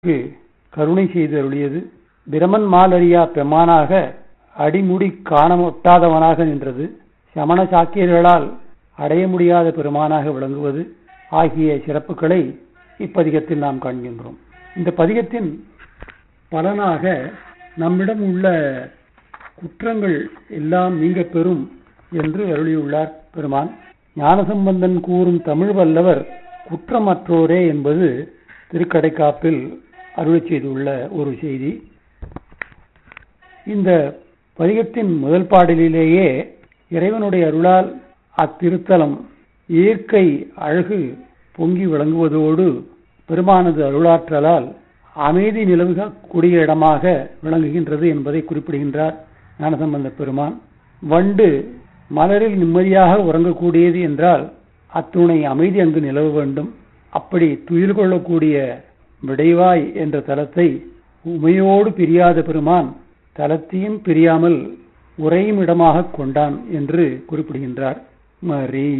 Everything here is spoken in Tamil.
க்கு கருணை செய்து அருளியது பிரமன் மாலரியா பெம்மானாக அடிமுடி காணமொட்டாதவனாக நின்றது சமண சாக்கியர்களால் அடைய முடியாத பெருமானாக விளங்குவது ஆகிய சிறப்புகளை இப்பதிகத்தில் நாம் காண்கின்றோம் இந்த பதிகத்தின் பலனாக நம்மிடம் உள்ள குற்றங்கள் எல்லாம் நீங்க பெறும் என்று அருளியுள்ளார் பெருமான் ஞானசம்பந்தன் கூறும் தமிழ் வல்லவர் குற்றமற்றோரே என்பது திருக்கடைக்காப்பில் அருளி செய்துள்ள ஒரு செய்தி இந்த பதிகத்தின் முதல் பாடலிலேயே இறைவனுடைய அருளால் அத்திருத்தலம் இயற்கை அழகு பொங்கி விளங்குவதோடு பெருமானது அருளாற்றலால் அமைதி நிலவுகக்கூடிய இடமாக விளங்குகின்றது என்பதை குறிப்பிடுகின்றார் ஞானசம்பந்த பெருமான் வண்டு மலரில் நிம்மதியாக உறங்கக்கூடியது என்றால் அத்துணை அமைதி அங்கு நிலவ வேண்டும் அப்படி துயில் கொள்ளக்கூடிய விடைவாய் என்ற தலத்தை உமையோடு பிரியாத பெருமான் தலத்தையும் பிரியாமல் உறையும் இடமாக கொண்டான் என்று குறிப்பிடுகின்றார் மறி